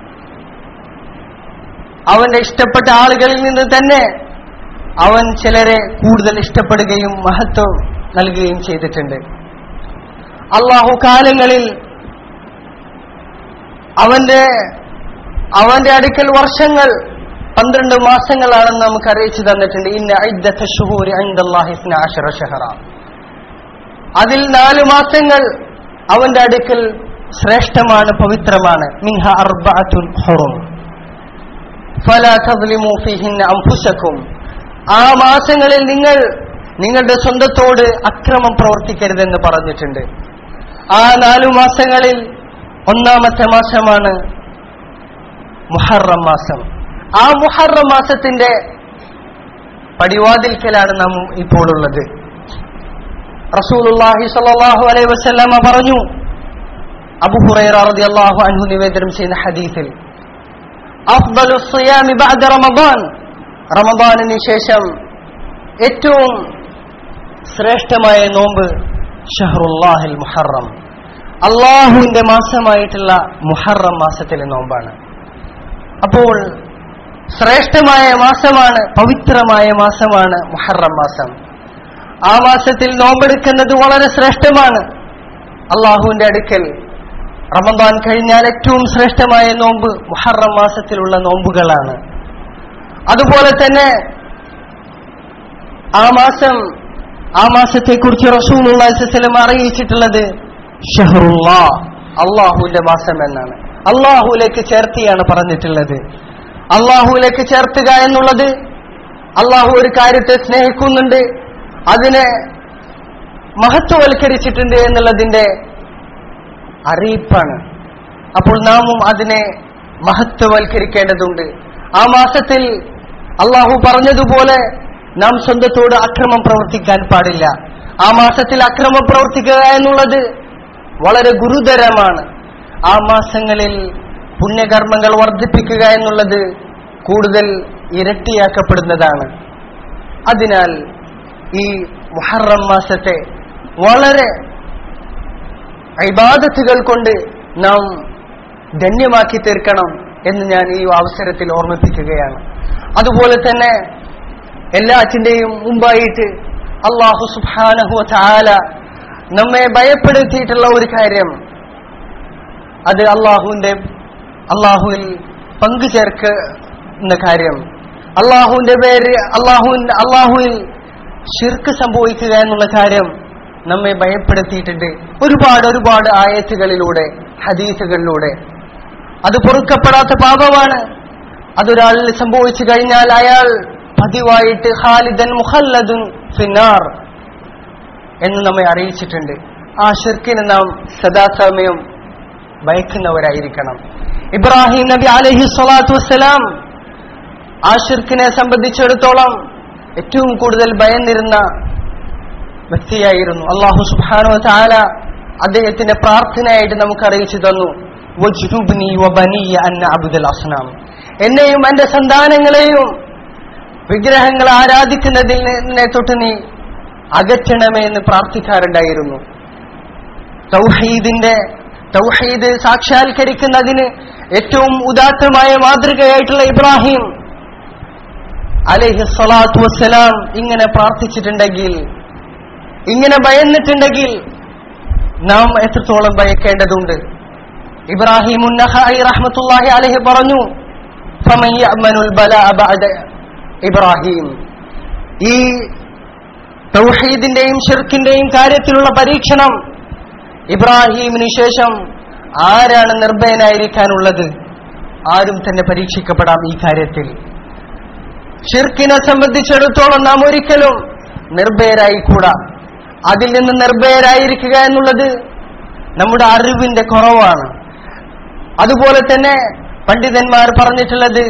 അവന്റെ ഇഷ്ടപ്പെട്ട ആളുകളിൽ നിന്ന് തന്നെ അവൻ ചിലരെ കൂടുതൽ ഇഷ്ടപ്പെടുകയും മഹത്വം നൽകുകയും ചെയ്തിട്ടുണ്ട് അള്ളാഹു കാലങ്ങളിൽ അവന്റെ അവന്റെ അടുക്കൽ വർഷങ്ങൾ പന്ത്രണ്ട് മാസങ്ങളാണെന്ന് നമുക്ക് അറിയിച്ചു തന്നിട്ടുണ്ട് ഇന്ന ഐദ്ദത്ത ഷുഹൂരി ഐന്ദല്ലാഹിസ്ന അശറ ഷഹറ അതിൽ നാല് മാസങ്ങൾ അവന്റെ അടുക്കൽ ശ്രേഷ്ഠമാണ് പവിത്രമാണ് മിൻഹ അർബഅത്തുൻ ഹുറും ഫലാ തദ്ലിമു ഫീഹിന്ന അൻഫുസക്കും ആ മാസങ്ങളിൽ നിങ്ങൾ നിങ്ങളുടെ സ്വന്തത്തോട് അക്രമം പ്രവർത്തിക്കരുതെന്ന് പറഞ്ഞിട്ടുണ്ട് ആ നാലു മാസങ്ങളിൽ ഒന്നാമത്തെ മാസമാണ് മുഹറം മാസം ആ മുഹറം മാസത്തിന്റെ പടിവാതിൽക്കലാണ് നാം ഇപ്പോൾ ഉള്ളത് റസൂലുള്ളാഹി സ്വല്ലല്ലാഹു അലൈഹി വസല്ലമ പറഞ്ഞു അബൂ ഹുറൈറ റളിയല്ലാഹു അൻഹു നിവേദനം ചെയ്യുന്ന ഹദീസിൽ അഫ്ദലു സിയാമി ബഅദ റമദാൻ റമദാനിന് ശേഷം ഏറ്റവും ശ്രേഷ്ഠമായ നോമ്പ് ഷഹറുല്ലാഹിൽ മുഹറം അള്ളാഹുവിന്റെ മാസമായിട്ടുള്ള മുഹറം മാസത്തിലെ നോമ്പാണ് അപ്പോൾ ശ്രേഷ്ഠമായ മാസമാണ് പവിത്രമായ മാസമാണ് മുഹറം മാസം ആ മാസത്തിൽ നോമ്പെടുക്കുന്നത് വളരെ ശ്രേഷ്ഠമാണ് അള്ളാഹുവിന്റെ അടുക്കൽ റമദാൻ കഴിഞ്ഞാൽ ഏറ്റവും ശ്രേഷ്ഠമായ നോമ്പ് മുഹറം മാസത്തിലുള്ള നോമ്പുകളാണ് അതുപോലെ തന്നെ ആ മാസം ആ മാസത്തെക്കുറിച്ച് റസൂലുള്ളാഹിസ്ലം അറിയിച്ചിട്ടുള്ളത് ഷഹറുല്ലാ അള്ളാഹുവിന്റെ മാസം എന്നാണ് അള്ളാഹുലേക്ക് ചേർത്തിയാണ് പറഞ്ഞിട്ടുള്ളത് അള്ളാഹുലേക്ക് ചേർത്തുക എന്നുള്ളത് അള്ളാഹു ഒരു കാര്യത്തെ സ്നേഹിക്കുന്നുണ്ട് അതിനെ മഹത്വവൽക്കരിച്ചിട്ടുണ്ട് എന്നുള്ളതിന്റെ അറിയിപ്പാണ് അപ്പോൾ നാമും അതിനെ മഹത്വവൽക്കരിക്കേണ്ടതുണ്ട് ആ മാസത്തിൽ അള്ളാഹു പറഞ്ഞതുപോലെ നാം സ്വന്തത്തോട് അക്രമം പ്രവർത്തിക്കാൻ പാടില്ല ആ മാസത്തിൽ അക്രമം പ്രവർത്തിക്കുക എന്നുള്ളത് വളരെ ഗുരുതരമാണ് ആ മാസങ്ങളിൽ പുണ്യകർമ്മങ്ങൾ വർദ്ധിപ്പിക്കുക എന്നുള്ളത് കൂടുതൽ ഇരട്ടിയാക്കപ്പെടുന്നതാണ് അതിനാൽ ഈ മുഹറം മാസത്തെ വളരെ ഇബാദത്തുകൾ കൊണ്ട് നാം ധന്യമാക്കി തീർക്കണം എന്ന് ഞാൻ ഈ അവസരത്തിൽ ഓർമ്മിപ്പിക്കുകയാണ് അതുപോലെ തന്നെ എല്ലാറ്റിന്റെയും മുമ്പായിട്ട് അള്ളാഹു സുബാനഹു ചാല നമ്മെ ഭയപ്പെടുത്തിയിട്ടുള്ള ഒരു കാര്യം അത് അള്ളാഹുവിന്റെ അള്ളാഹുവിൽ പങ്കുചേർക്കുന്ന കാര്യം അള്ളാഹുവിന്റെ പേര് അള്ളാഹുവിൻ അള്ളാഹുവിൽ ഷിർക്ക് സംഭവിക്കുക എന്നുള്ള കാര്യം നമ്മെ ഭയപ്പെടുത്തിയിട്ടുണ്ട് ഒരുപാട് ഒരുപാട് ആയത്തുകളിലൂടെ ഹദീസുകളിലൂടെ അത് പൊറുക്കപ്പെടാത്ത പാപമാണ് അതൊരാളിൽ സംഭവിച്ചു കഴിഞ്ഞാൽ അയാൾ പതിവായിട്ട് ഖാലിദൻ മുഹല്ലദുൻ ഫിന്നാർ എന്ന് നമ്മെ അറിയിച്ചിട്ടുണ്ട് ആ ഷിർക്കിന് നാം സദാസമയം ഭയക്കുന്നവരായിരിക്കണം ഇബ്രാഹിം നബി അലഹി സ്വലാത്തു വസ്സലാം ആ ഷിർക്കിനെ സംബന്ധിച്ചിടത്തോളം ഏറ്റവും കൂടുതൽ ഭയന്നിരുന്ന വ്യക്തിയായിരുന്നു അള്ളാഹു സുബാനോ താല അദ്ദേഹത്തിന്റെ പ്രാർത്ഥനയായിട്ട് നമുക്ക് അറിയിച്ചു തന്നു വജ്നുബ്നി വബനിയ അന്ന അബ്ദുൽ അസ്നാം എന്നെയും എന്റെ സന്താനങ്ങളെയും വിഗ്രഹങ്ങൾ ആരാധിക്കുന്നതിൽ നിന്നെ തൊട്ട് നീ അകറ്റണമേ എന്ന് പ്രാർത്ഥിക്കാറുണ്ടായിരുന്നു തൗഹീദിന്റെ തൗഹീദ് സാക്ഷാത്കരിക്കുന്നതിന് ഏറ്റവും ഉദാത്തമായ മാതൃകയായിട്ടുള്ള ഇബ്രാഹിം അലൈഹി സ്വലാത്തു വസ്സലാം ഇങ്ങനെ പ്രാർത്ഥിച്ചിട്ടുണ്ടെങ്കിൽ ഇങ്ങനെ ഭയന്നിട്ടുണ്ടെങ്കിൽ നാം എത്രത്തോളം ഭയക്കേണ്ടതുണ്ട് ഇബ്രാഹിം റഹ്മത്തുള്ളാഹി അലൈഹി പറഞ്ഞു فمن يأمن البلاء بعد ഇബ്രാഹിം ഈ തൗഹീദിന്റെയും ഷിർക്കിന്റെയും കാര്യത്തിലുള്ള പരീക്ഷണം ഇബ്രാഹീമിന് ശേഷം ആരാണ് നിർഭയനായിരിക്കാനുള്ളത് ആരും തന്നെ പരീക്ഷിക്കപ്പെടാം ഈ കാര്യത്തിൽ ഷിർക്കിനെ സംബന്ധിച്ചിടത്തോളം നാം ഒരിക്കലും നിർഭയരായിക്കൂടാ അതിൽ നിന്ന് നിർഭയരായിരിക്കുക എന്നുള്ളത് നമ്മുടെ അറിവിന്റെ കുറവാണ് അതുപോലെ തന്നെ പണ്ഡിതന്മാർ പറഞ്ഞിട്ടുള്ളത്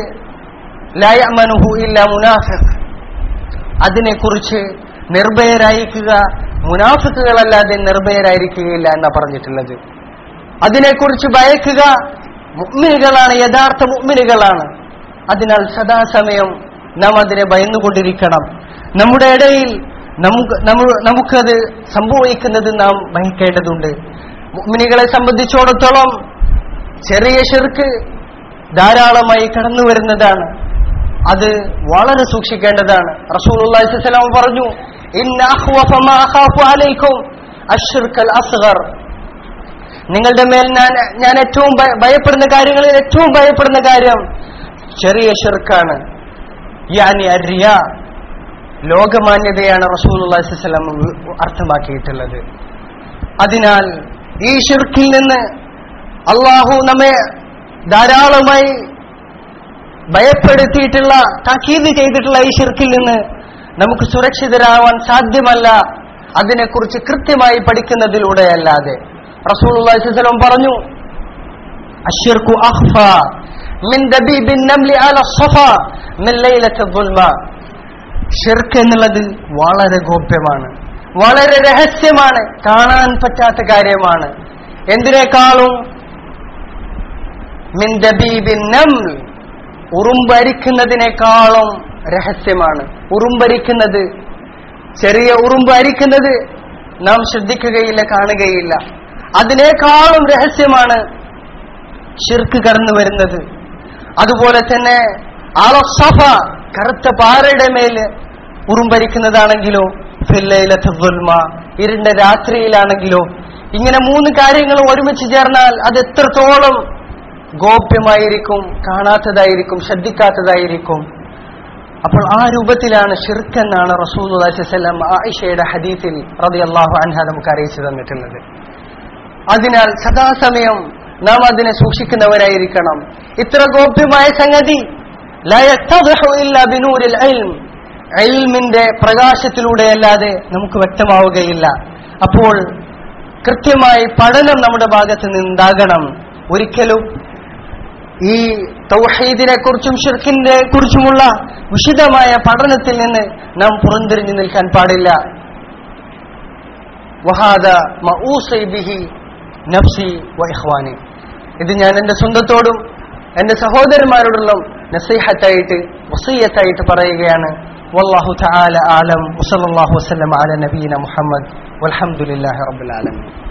ലയമനുഹു ഇല്ല മുനാഫിഖ് അതിനെക്കുറിച്ച് നിർഭയരായിരിക്കുക മുനാഫിക്കുകളല്ലാതെ നിർഭയരായിരിക്കുകയില്ല എന്നാ പറഞ്ഞിട്ടുള്ളത് അതിനെക്കുറിച്ച് ഭയക്കുക മുഗ്മിനുകളാണ് യഥാർത്ഥ മുഗ്മിനുകളാണ് അതിനാൽ സദാസമയം നാം അതിനെ ഭയന്നുകൊണ്ടിരിക്കണം നമ്മുടെ ഇടയിൽ നമുക്ക് നമ്മ- നമുക്കത് സംഭവിക്കുന്നത് നാം ഭയക്കേണ്ടതുണ്ട് മുഗ്മിനികളെ സംബന്ധിച്ചിടത്തോളം ചെറിയ ഷിർക്ക് ധാരാളമായി കടന്നു വരുന്നതാണ് അത് വളരെ സൂക്ഷിക്കേണ്ടതാണ് റസൂലുള്ളാഹി സ്വല്ലല്ലാഹു അലൈഹി വസല്ലം പറഞ്ഞു ഇന്ന അഖ്വഫ മാ അഖാഫു അലൈക്കും അശ്ശിർക്കൽ അസ്ഗർ നിങ്ങളുടെ മേൽ ഞാൻ ഞാൻ ഏറ്റവും ഭയ- ഭയപ്പെടുന്ന കാര്യങ്ങളിൽ ഏറ്റവും ഭയപ്പെടുന്ന കാര്യം ചെറിയ ഷിർക്കാണ് യാനി അരിയ ലോകമാന്യതയാണ് റസൂലുള്ളാഹി സ്വല്ലല്ലാഹു അലൈഹി വസല്ലം അർത്ഥമാക്കിയിട്ടുള്ളത് അതിനാൽ ഈ ഷിർക്കിൽ നിന്ന് അള്ളാഹു നമ്മെ ധാരാളമായി ഭയപ്പെടുത്തിയിട്ടുള്ള താക്കീത് ചെയ്തിട്ടുള്ള ഈ ഷിർക്കിൽ നിന്ന് നമുക്ക് സുരക്ഷിതരാവാൻ സാധ്യമല്ല അതിനെക്കുറിച്ച് കൃത്യമായി പഠിക്കുന്നതിലൂടെ അല്ലാതെ റസൂൽ പറഞ്ഞു അഷിർക്കു അഖ്ഫ മിൻ ദബീബിൻ നംലി അല സഫ മിൻ ലൈലത്തി ദുൽമ ഷിർക്ക് എന്നുള്ളത് വളരെ ഗോപ്യമാണ് വളരെ രഹസ്യമാണ് കാണാൻ പറ്റാത്ത കാര്യമാണ് എന്തിനേക്കാളും മിൻ ദബീബിൻ നംൽ ഉറുമ്പരിക്കുന്നതിനേക്കാളും രഹസ്യമാണ് ഉറുമ്പരിക്കുന്നത് ചെറിയ ഉറുമ്പ് അരിക്കുന്നത് നാം ശ്രദ്ധിക്കുകയില്ല കാണുകയില്ല അതിനേക്കാളും രഹസ്യമാണ് ഷിർക്ക് കടന്നു വരുന്നത് അതുപോലെ തന്നെ ആളസഫ കറുത്ത പാറയുടെ മേൽ ഉറുമ്പരിക്കുന്നതാണെങ്കിലോ ഫില്ലയിലത്തെ ദുൽമ ഇരുണ്ട രാത്രിയിലാണെങ്കിലോ ഇങ്ങനെ മൂന്ന് കാര്യങ്ങൾ ഒരുമിച്ച് ചേർന്നാൽ അത് എത്രത്തോളം ഗോപ്യമായിരിക്കും കാണാത്തതായിരിക്കും ശ്രദ്ധിക്കാത്തതായിരിക്കും അപ്പോൾ ആ രൂപത്തിലാണ് ഷിർക്ക് എന്നാണ് റസൂൽ വസ്ലം ആയിഷയുടെ ഹദീത്തിൽ റതി അള്ളാഹു അൻഹ നമുക്ക് അറിയിച്ചു തന്നിട്ടുള്ളത് അതിനാൽ സദാസമയം നാം അതിനെ സൂക്ഷിക്കുന്നവരായിരിക്കണം ഇത്ര ഗോപ്യമായ സംഗതി لا يتضح إلا بنور العلم ഇൽമിന്റെ പ്രകാശത്തിലൂടെയല്ലാതെ നമുക്ക് വ്യക്തമാവുകയില്ല അപ്പോൾ കൃത്യമായി പഠനം നമ്മുടെ ഭാഗത്ത് നിന്നുണ്ടാകണം ഒരിക്കലും ഈ തൗഹീദിനെ കുറിച്ചും ഷിർക്കിനെ കുറിച്ചുമുള്ള വിശദമായ പഠനത്തിൽ നിന്ന് നാം പുറംതിരിഞ്ഞു നിൽക്കാൻ പാടില്ല വഹാദ മഊസി ബിഹി നഫ്സി വ ഇഖ്വാനി ഇത് ഞാൻ എൻ്റെ സ്വന്തത്തോടും എൻ്റെ സഹോദരന്മാരോടുള്ള നസീഹത്തായിട്ട് വസീയത്തായിട്ട് പറയുകയാണ് والله تعالى أعلم وصلى الله وسلم على نبينا محمد والحمد لله رب العالمين